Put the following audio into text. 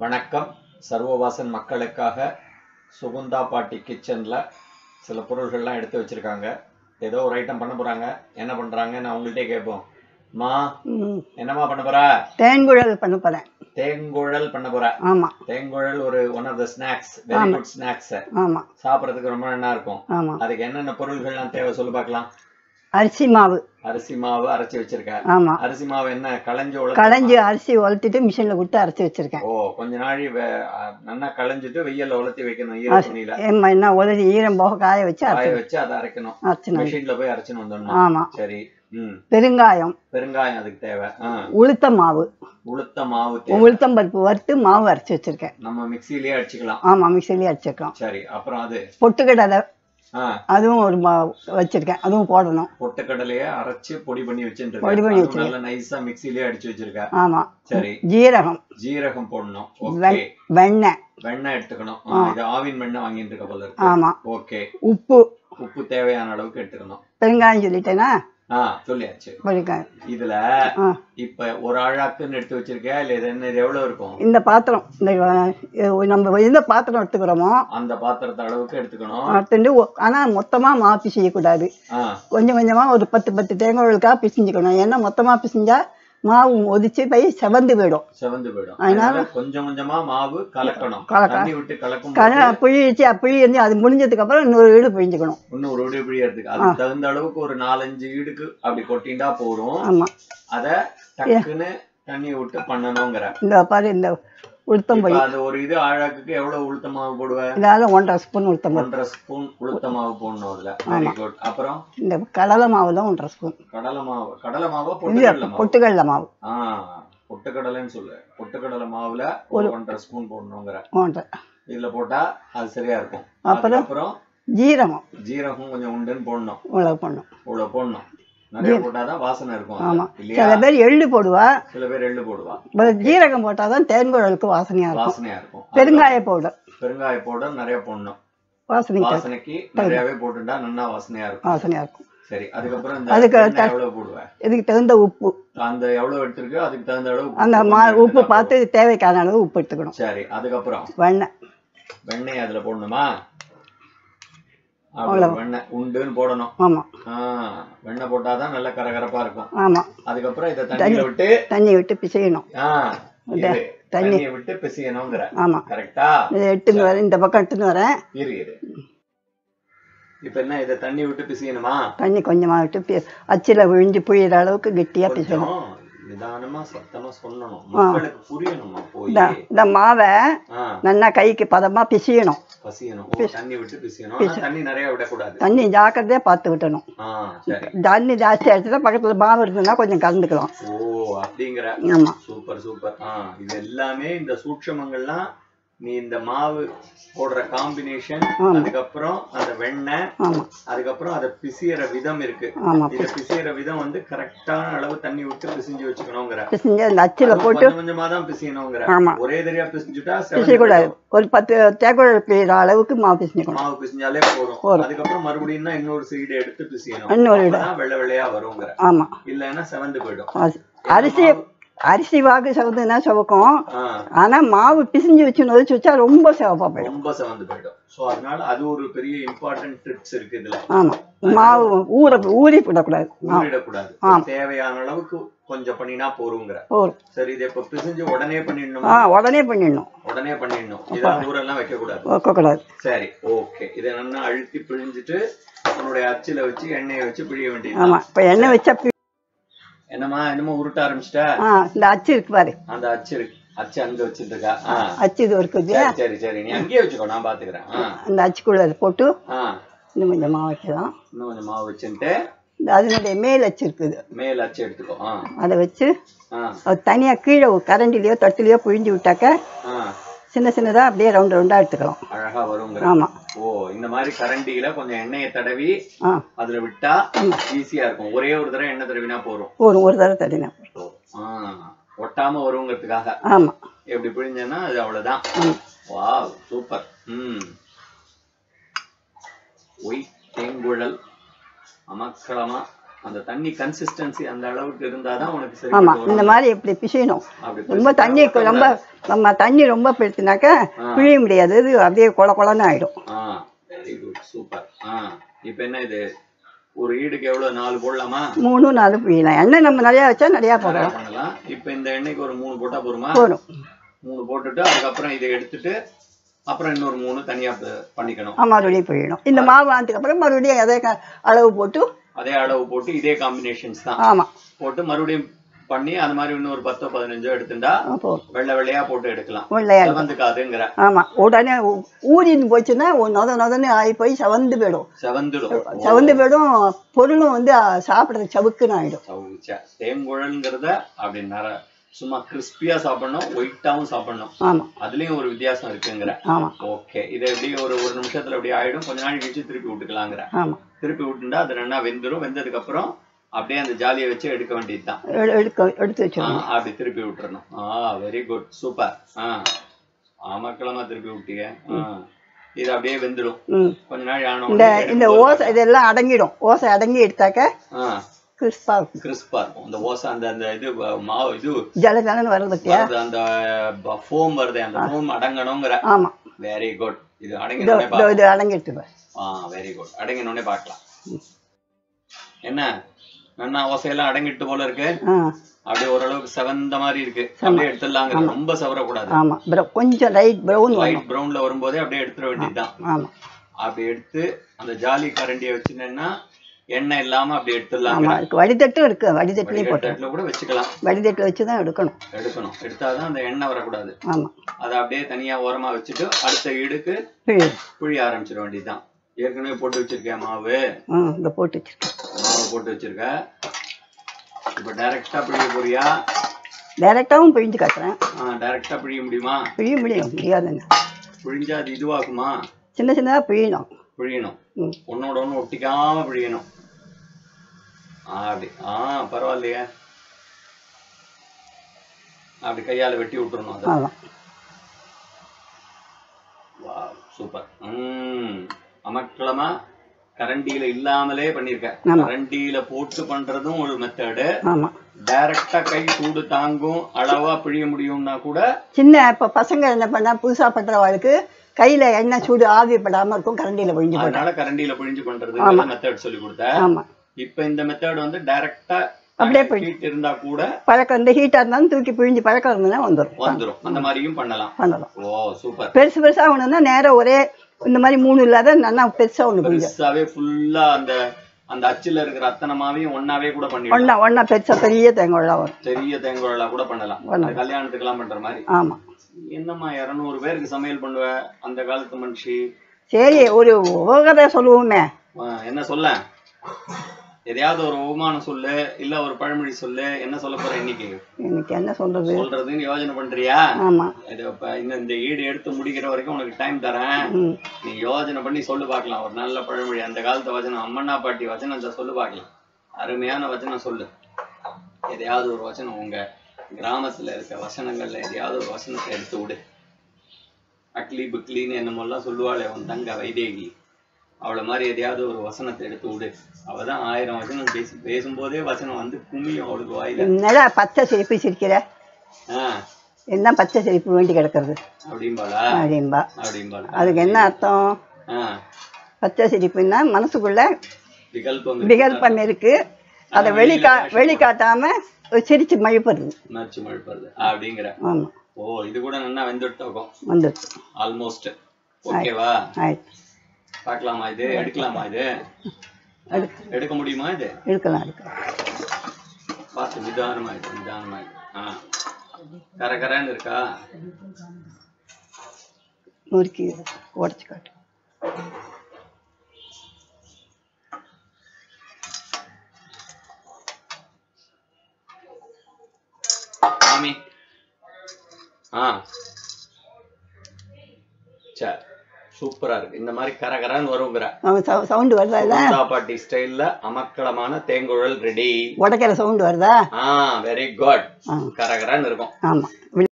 வணக்கம் சர்வவாசன் மக்களுக்காக சுகுந்தா பாட்டி கிச்சன்ல சில பொருள்கள்லாம் எடுத்து வச்சிருக்காங்க ஏதோ ஒரு ஐட்டம் பண்ண போறாங்க என்ன பண்றாங்க நான் உங்கள்கிட்டே கேட்போம் மா ம், என்னம்மா பண்ண போற தேன்குழல் பண்ண போறேன் தேங்குழல் பண்ண போற ஆமா தேங்குழல் ஒரு one of the snacks very ஆமா. குட் ஸ்நாக்ஸ் ஆமா சாப்பிடறதுக்கு ரொம்ப நல்லா இருக்கும் ஆமா அதுக்கு என்னென்ன பொருள்கள்லாம் தேவை சொல்லு பார்க்கலாம் அரிசி மாவு அரிசி மாவு அரைச்சி வச்சிருக்க ஆமா அரிசி மாவு என்ன களைஞ்சு உலர்த்தி களைஞ்சி அரிசி உலர்த்திட்டு மிஷின்ல கொடுத்து அரைச்சி வச்சிருக்கேன் ஓ கொஞ்ச நாழி வே- அஹ் நல்லா களைஞ்சிட்டு வெயில்ல உலர்த்தி வைக்கணும் ஈர துணியில ஏம்மா என்ன உலர்த்தி ஈரம் போக காய வச்சு காய அரைச்சி வச்சு அதை அரைக்கணும் அரைச்சினோம் மிஷின்ல போய் அரைச்சுன்னு வந்துடணும் ஆமா சரி ம் பெருங்காயம் பெருங்காயம் அதுக்கு தேவை ஆ உளுத்த மாவு உளுத்த மாவு தேவை உளுத்தம் பருப்பு வறுத்து மாவு அரைச்சி வச்சிருக்கேன் நம்ம மிக்ஸிலேயே அடிச்சுக்கலாம் ஆமா மிக்சிலேயே அரைச்சிருக்கோம் சரி அப்புறம் அது பொட்டுக்கடலை ஆ அதுவும் ஒரு மாவு வச்சிருக்கேன் அதுவும் போடணும் பொட்டுக்கடலைய அரைச்சு பொடி பண்ணி வச்சுட்டு பொடி பண்ணி இருக்கேன். அதுவும் நல்லா நைஸா மிக்ஸிலேயே அடிச்சு வச்சிருக்க ஆமா சரி ஜீரகம் ஜீரகம் போடணும் ஓகே வெண்- வெண்ணெய் வெண்ணெய் எடுத்துக்கணும் ஆ, இது ஆவின் வெண்ணெய் வாங்கிட்டு இருக்க போல இருக்கு ஆமா ஓகே உப்பு உப்பு தேவையான அளவுக்கு எடுத்துக்கணும் பெருங்காயம் சொல்லிட்டேனா ஆ சொல்லியாச்சு பெருங்காயம் இதுல ஆ இப்ப ஒரு ஆழாக்குன்னு எடுத்து வச்சிருக்கியா இல்ல இது என்ன இது எவ்வளவு இருக்கும் இந்த பாத்திரம் இந்த அஹ், நம்ம எந்த பாத்திரம் எடுத்துக்கிறோமோ அந்த பாத்திரத்தை அளவுக்கு எடுத்துக்கணும் எடுத்துட்டு ஒ- ஆனா மொத்தமா மாவு பிசையக்கூடாது ஆ கொஞ்சம் கொஞ்சமா ஒரு பத்து பத்து தேங்காய்களுக்காக பிசைஞ்சுக்கணும் ஏன்னா மொத்தமா பிசைஞ்சா மாவு ஒதிச்சு போய் செவந்து போயிடும் செவந்து போயிடும் அதனால- அதனால கொஞ்சம் கொஞ்சமா மாவு கலக்கணும் கலக்க- தண்ணி விட்டு கலக்கும் கல புழிச்சு புளி வந்து அது முடிஞ்சதுக்கு அப்புறம் இன்னொரு வீடு பிழிஞ்சுக்கணும் இன்னும் ஒரு விடி பிடிக்கிறதுக்கு அதுக்கு தகுந்த அளவுக்கு ஒரு நாலஞ்சு ஈடுக்கு அப்படி கொட்டிண்டா போதும் ஆமா அத டக்குன்னு தண்ணி விட்டு பண்ணணுங்கிற இந்த பாரு இந்த உளுத்தம் இப்ப பொடி அது ஒரு இது ஆழாக்குக்கு எவ்வளவு உளுத்த மாவு போடுவ இதால ஒன்றரை ஸ்பூன் உளுத்தம் பொடி ஒன்றரை ஸ்பூன் உளுத்த மாவு போடணும் அதுல வெரி குட் அப்புறம் இந்த கடலை மாவு தான் ஒன்றரை ஸ்பூன் கடலை மாவு கடலை மாவா இல்ல பொட்டுக்கடலை மாவு பொட்டுக்கடலை மாவு ஆ பொட்டுக்கடலைன்னு சொல்லு பொட்டுக்கடலை மாவுல ஒரு ஒன்றரை ஸ்பூன் போடணுங்கிற ஒன்றரை இதுல போட்டா அது சரியா இருக்கும் அப்புறம்? அப்புறம் ஜீரகம் ஜீரகம் கொஞ்சம் உண்டுன்னு போடணும் இவ்வளவு பண்ணும் இவ்வளவு போடணும் நிறைய போட்டாதான் வாசனை இருக்கும் அதுல. ஆமா இல்லையா சில பேர் எள்ளு போடுவா சில பேர் எள்ளு போடுவா அப்புறம் ஜீரகம் போட்டாதான் தேன்குழலுக்கு வாசனையா இருக்கும் வாசனையா இருக்கும் பெருங்காய பவுடர் பெருங்காய பவுடர் நிறைய போடணும் வாசனைக்கு வாசனைக்கு நிறையவே போட்டுட்டா நல்லா வாசனையா இருக்கும் வாசனையா இருக்கும் சரி அதுக்கப்புறம் இந்த அதுக்கு வெண்ணெய் எவ்வளவு போடுவேன் இதுக்கு தகுந்த உப்பு அந்த எவ்வளவு எடுத்திருக்கோ அதுக்கு தகுந்த அளவு உப்பு அந்த மா போட்டு உப்பு பார்த்து தேவைக்கான அளவு உப்பு எடுத்துக்கணும் சரி அதுக்கப்புறம் வெண்ணெய் வெண்ணெய் அதுல போடணுமா அவ்வளவு வெண்ணெய் உண்டுன்னு போடணும் ஆமா ஆ வெண்ணெய் போட்டாதான் நல்ல கரகரப்பா இருக்கும் ஆமா அதுக்கப்புறம் இதை தண்ணியில விட்டு தண்ணி விட்டு பிசையணும் ஆ இது தண்ணியை விட்டு பிசையணுங்கிற ஆமா கரெக்டா இதை எடுத்துன்னு வரேன் இந்த பக்கம் எடுத்துன்னு வரேன் இரு இரு இப்ப என்ன இதை தண்ணி விட்டு பிசையணுமா தண்ணி கொஞ்சமா விட்டு பி- அச்சில விழிஞ்சு புழியிற அளவுக்கு கெட்டியா பிசையணும் கொஞ்சம் நிதானமா சத்தமா சொல்லணும் மக்களுக்கு புரியணுமா போய் இந்த இந்த மாவை ஆ நல்லா கைக்கு பதமா பிசையணும் பசியணும் ஓ, தண்ணி விட்டு பிசையணும் ஆனா தண்ணி நிறைய விடக்கூடாது தண்ணி ஜாக்கிரதையா பார்த்து விட்டணும் ஆ சரி தண்ணி ஜாஸ்தி ஆயிடுச்சுன்னா பக்கத்துல மாவு இருந்ததுன்னா கொஞ்சம் கலந்துக்கலாம் ஓ அப்படிங்கிற ஆமா சூப்பர் சூப்பர் ஆ இது எல்லாமே இந்த சூட்சமங்கள்லாம் நீ இந்த மாவு போடுற காம்பினேஷன் அதுக்கப்புறம் அந்த வெண்ணெய் ஆமா அதுக்கப்புறம் அதை பிசியற விதம் இருக்கு ஆமா இத பிசையற விதம் வந்து கரெக்டான அளவு தண்ணி விட்டு பிசிஞ்சு வச்சுக்கணுங்கிற பிசைஞ்சு அந்த அச்சில போட்டு கொஞ்சம் கொஞ்சமா தான் பிசையணுங்கிற ஆமா ஒரே தெரியா பிசிஞ்சுட்டா செவந்து பிசையக்கூடாது ஒரு பத்து தேக்குழல் பிழிகிற அளவுக்கு மாவு பிசைஞ்சுக்கணும் மாவு பிசிஞ்சாலே போதும் அதுக்கப்புறம் மறுபடியும் தான் இன்னொரு சைடு எடுத்து பிசையணும் இன்னொரு இடம் அப்பதான் வெள்ளை வெள்ளையா வருங்கிற ஆமா இல்லைன்னா செவந்து போயிடும் அரிசி- அரிசி அரிசி வாக்கு செவந்துன்னா செவக்கும் ஆ ஆனா மாவு பிசிஞ்சு வச்சு நொதிச்சு வச்சா ரொம்ப செவப்பா போயிடும் ரொம்ப செவந்து போயிடும் சோ அதனால அது ஒரு பெரிய இம்பார்ட்டன்ட் ட்ரிப்ஸ் இருக்கு இதுல ஆமா மாவு ஊற ஊறி விடக்கூடாது ஊறிடக்கூடாது தேவையான அளவுக்கு கொஞ்சம் பண்ணினா போருங்கிற ஒரு சரி இதை இப்ப பிசிஞ்சு உடனே பண்ணிடணுமா ஆ உடனே பண்ணிடணும் உடனே பண்ணிடணும் இதெல்லாம் ஊரெல்லாம் வைக்க கூடாது வைக்கக்கூடாது சரி ஓகே இதை நல்லா அழுத்தி பிழிஞ்சிட்டு உன்னுடைய அச்சில வச்சு எண்ணெயை வச்சு பிழிய வேண்டியது ஆமா இப்ப எண்ணெய் வச்சா பி- என்னம்மா என்னமோ உருட்ட ஆரம்பிச்சிட்ட ஆ இந்த அச்சு இருக்கு பாரு அந்த அச்சு இருக்கு அச்சு அங்க வச்சிட்டு இருக்கா ஆ அச்சு இது இருக்குது சரி சரி சரி நீ அங்கேயே வச்சுக்கோ நான் பாத்துக்கிறேன் ஆ அந்த அச்சுக்குள்ள அதை போட்டு ஆ இன்னும் கொஞ்சம் மாவு வைக்கலாம் இன்னும் கொஞ்சம் மாவு வச்சுட்டு இந்த அதனுடைய மேல் அச்சு இருக்குது மேல் அச்சு எடுத்துக்கோ ஆ அதை வச்சு ஆ அது தனியா கீழே ஒரு கரண்டிலையோ தட்டுலையோ புழிஞ்சு விட்டாக்க ஆ சின்ன சின்னதா அப்படியே ரவுண்ட் ரவுண்டா எடுத்துக்கலாம் அழகா வருங்கிற ஆமா ஓ இந்த மாதிரி கரண்டியில கொஞ்சம் எண்ணெயை தடவி ஆ அதுல விட்டா ஈஸியா இருக்கும் ஒரே ஒரு தடவை எண்ணெய் தடவினா போதும் ஒரு ஒரு தடவை தட்டினா ஆ ஒட்டாம வருங்கிறதுக்காக ஆமா எப்படி பிழிஞ்சேன்னா அது அவ்வளவுதான் வாவ் சூப்பர் ம் ஒய் தேங்குழல் அமக்களமா அந்த தண்ணி கன்சிஸ்டன்சி அந்த அளவுக்கு இருந்தாதான் உனக்கு சரி ஆமா வரும். இந்த மாதிரி இப்படி பிசையணும் அப்படி ரொம்ப தண்ணி கொ- ரொம்ப நம்ம தண்ணி ரொம்ப பெருத்தினாக்கா பிழிய முடியாது இது அப்படியே கொல கொலன்னு ஆயிடும் ஆ வெரி குட் சூப்பர் ஆ இப்போ என்ன இது ஒரு ஈடுக்கு எவ்வளவு நாலு போடலாமா மூணு நாலு பிழியலாம் எண்ணெய் நம்ம நிறையா வச்சா நிறையா நிறைய போடலாம் பண்ணலாம் இப்போ இந்த எண்ணெய்க்கு ஒரு மூணு போட்டா போருமா போதும் மூணு போட்டுட்டு அதுக்கப்புறம் இதை எடுத்துட்டு அப்புறம் இன்னொரு மூணு தனியா ப- பண்ணிக்கணும் ஆ, மறுபடியும் பிழியணும் இந்த மாவு ஆனதுக்கு அப்புறம் மறுபடியும் அதே க- அளவு போட்டு அதே அளவு போட்டு இதே காம்பினேஷன்ஸ் தான் ஆமா போட்டு மறுபடியும் பண்ணி அது மாதிரி இன்னும் ஒரு பத்தோ பதினஞ்சோ எடுத்துட்டா ஆ, போதும் வெள்ளை வெள்ளையா போட்டு எடுக்கலாம் வெள்ளையா செவந்துக்காதுங்கிற ஆமா உடனே ஊ- ஊறின்னு போச்சுன்னா ஒரு நொத நொதன்னு ஆகி போய் செவந்து போயிடும் செவந்துடும் செவந்து போயிடும் பொருளும் வந்து ஆ, சாப்பிடுறது சவுக்குன்னு ஆயிடும் சவுச்ச தேங்குழல்ங்கிறத அப்படி நர சும்மா கிறிஸ்பியா சாப்பிடணும் ஒயிட்டாவும் சாப்பிடணும் ஆமா அதுலயும் ஒரு வித்தியாசம் இருக்குங்கிற ஆமா ஓகே இது எப்படி ஒரு ஒரு நிமிஷத்துல அப்படி ஆயிடும் கொஞ்ச நாள் கழிச்சு திருப்பி விட்டுக்கலாங்கிற ஆமா திருப்பி விட்டுண்டா அது ரெண்டா வெந்துரும் வெந்ததுக்கு அப்புறம் அப்படியே அந்த ஜாலியை வச்சு எடுக்க வேண்டியதுதான் எடு- எடுக்க எடுத்து ஆ, வச்சிடணும் அப்படி திருப்பி விட்டுறணும் ஆ வெரி குட் சூப்பர் ஆ ஆமாக்கிழமா திருப்பி விட்டீங்க ஆ இது அப்படியே வெந்துடும் ம் கொஞ்ச நாள் ஆன இந்த உடனே இந்த ஓசை இதெல்லாம் அடங்கிடும் ஓசை அடங்கி எடுத்தாக்க ஆ கிறிஸ்பா இருக்கும் கிறிஸ்பா இருக்கும் இந்த ஓசை அந்த அந்த இது வ- மாவு இது ஜல ஜலன்னு வருது பத்தியா வருது அந்த ஃபோம் வருது அந்த ஃபோம் அடங்கணுங்கிற ஆமா வெரி குட் இது இதோ அடங்கினோடனே இதோ இது அடங்கிட்டு பாரு. ஆ வெரி குட் அடங்கினோடனே பார்க்கலாம் என்ன நன்னா ஓசையெல்லாம் அடங்கிட்டு போல இருக்கு ஆ அப்படியே ஓரளவுக்கு செவந்த மாதிரி இருக்கு அப்படியே எடுத்துடலாங்க ரொம்ப செவரக்கூடாது ஆமா ப்ர- கொஞ்சம் லைட் ப்ரௌன் வரும் லைட் ப்ரௌன்ல வரும்போதே அப்படியே எடுத்துட வேண்டியதுதான் ஆமா அப்படி எடுத்து அந்த ஜாலி கரண்டியை வச்சுனேன்னா எண்ணெய் இல்லாம அப்படி எடுத்துடலாம் ஆமா இருக்கு வடிதட்டும் இருக்கு வடிதட்டுலயும் போட்டு வடிகட்டுல கூட வச்சுக்கலாம் வடிதட்டுல வச்சு தான் எடுக்கணும் எடுக்கணும் எடுத்தாதான் அந்த எண்ணெய் வரக்கூடாது ஆமா அதை அப்படியே தனியா ஓரமா வச்சுட்டு அடுத்த ஈடுக்கு பிழி புழிய ஆரம்பிச்சிட வேண்டியதுதான் ஏற்கனவே போட்டு வச்சிருக்கேன் மாவு ஆ இந்த போட்டு வச்சிருக்கேன் மாவு போட்டு வச்சிருக்க இப்ப டைரக்டா பிழிய போறியா டைரக்டாவும் பிழிஞ்சு காட்டுறேன் டைரக்டா பிழிய முடியுமா பிழிய முடியும் முடியாதுங்க பிழிஞ்சா அது இதுவாகுமா சின்ன சின்னதா பிழியணும் பிழியணும் ம் ஒன்னோட ஒண்ணு ஒட்டிக்காம பிழியணும் ஆ, அப்படி ஆ பரவாயில்லையே அப்படி கையால வெட்டி விட்டுறணும் அதை ஆமா சூப்பர் ம் அமக்களமா கரண்டியில இல்லாமலே பண்ணிருக்க ஆமா. கரண்டியில போட்டு பண்றதும் ஒரு மெத்தடு ஆமா டைரக்டா கை சூடு தாங்கும் அளவா பிழிய முடியும்னா கூட சின்ன இப்ப பசங்க என்ன பண்ணா புதுசா பண்றவாளுக்கு கையில எண்ணெய் சூடு ஆவி படாம இருக்கும் கரண்டியில பிழிஞ்சு போடும் அதனால கரண்டியில பிழிஞ்சு பண்றது மெத்தட் சொல்லி கொடுத்த ஆமா இப்ப இந்த மெத்தட் வந்து டைரக்டா அப்படியே பிழி- ஹீட் இருந்தா கூட பழக்கம் இந்த ஹீட்டா இருந்தாலும் தூக்கி பிழிஞ்சு பழக்கம் இருந்ததுன்னா வந்துடும் வந்துரும் அந்த மாதிரியும் பண்ணலாம் பண்ணலாம் ஓ சூப்பர் பெருசு பெருசா ஒண்ணுன்னா நேரா ஒரே இந்த மாதிரி மூணு இல்லாத நல்லா பெருசா ஒண்ணு பிழிஞ்சு பெருசாவே ஃபுல்லா அந்த அந்த அச்சுல இருக்கிற அத்தனை மாவையும் ஒன்னாவே கூட பண்ணிடலாம் ஒண்ணா ஒண்ணா பெருசா பெரிய தேங்காய் வரும் பெரிய தேங்குழலா கூட பண்ணலாம் பண்ணலாம். அந்த கல்யாணத்துக்கெல்லாம் பண்ற மாதிரி ஆமா என்னம்மா இருநூறு பேருக்கு சமையல் பண்ணுவ அந்த காலத்து மனுஷி சரி ஒரு உபகதை சொல்லுவோமே ஆ, என்ன சொல்ல எதையாவது ஒரு உபமானம் சொல்லு இல்ல ஒரு பழமொழி சொல்லு என்ன சொல்ல போற இன்னைக்கு எனக்கு என்ன சொல்றது சொல்றதுன்னு யோசனை பண்றியா ஆமா இது இப்ப இந்த இந்த ஈடு எடுத்து முடிக்கிற வரைக்கும் உனக்கு டைம் தரேன் ம் நீ யோசனை பண்ணி சொல்லு பார்க்கலாம் ஒரு நல்ல பழமொழி அந்த காலத்து வச்சனம் அம்மண்ணா பாட்டி வச்சனம் இந்த சொல்லு பார்க்கலாம் அருமையான வச்சனம் சொல்லு எதையாவது ஒரு வசனம் உங்க கிராமத்துல இருக்க வசனங்கள்ல எதையாவது ஒரு வசனத்தை எடுத்து விடு அக்லி புக்லின்னு என்னமோல்லாம் சொல்லுவாளே உன் தங்க வைதேகி அவளை மாதிரி எதையாவது ஒரு வசனத்தை எடுத்து விடு அவதான் ஆயிரம் வசனம் பேசி பேசும்போதே வசனம் வந்து கும்மியும் அவளுக்கு வாயில என்னடா பச்சை சிரிப்பு சிரிக்கிற ஆஹ் என்ன பச்சை சிரிப்பு வேண்டி கிடக்கிறது அப்படிம்பாளா அப்படின்பா அப்படிம்பாளா அதுக்கு என்ன அர்த்தம் ஆஹ் பச்சை சிரிப்புன்னா மனசுக்குள்ள விகல்பம் விகல்பம் இருக்கு அதை வெளிக்கா வெளிக்காட்டாம சிரிச்சு மழிப்படுது மச்சு மழுப்பது அப்படிங்கிற ஆமா ஓ இது கூட நல்லா வெந்துட்டோம் வந்துடுச்சு ஆல்மோஸ்ட் ஓகேவா ஆயிடுச்சு பார்க்கலாமா இது எடுக்கலாமா இது எடுக்க எடுக்க முடியுமா இது எடுக்கலாம் எடுக்கலாம் பார்த்து நிதானமா இருக்கு நிதானமா இருக்கு ஆ கரகரன்னு இருக்கா நொறுக்கி உடச்சு காட்டு சாமி ஆ சரி சூப்பரா இருக்கு இந்த மாதிரி கரகரன்னு வருங்கிற சவுண்டு வருதா இல்ல பாட்டி ஸ்டைல்ல அமக்களமான தேங்குழல் ரெடி உடைக்கிற சவுண்டு வருதா ஆ வெரி குட் ஆ கரகரன்னு இருக்கும் ஆமா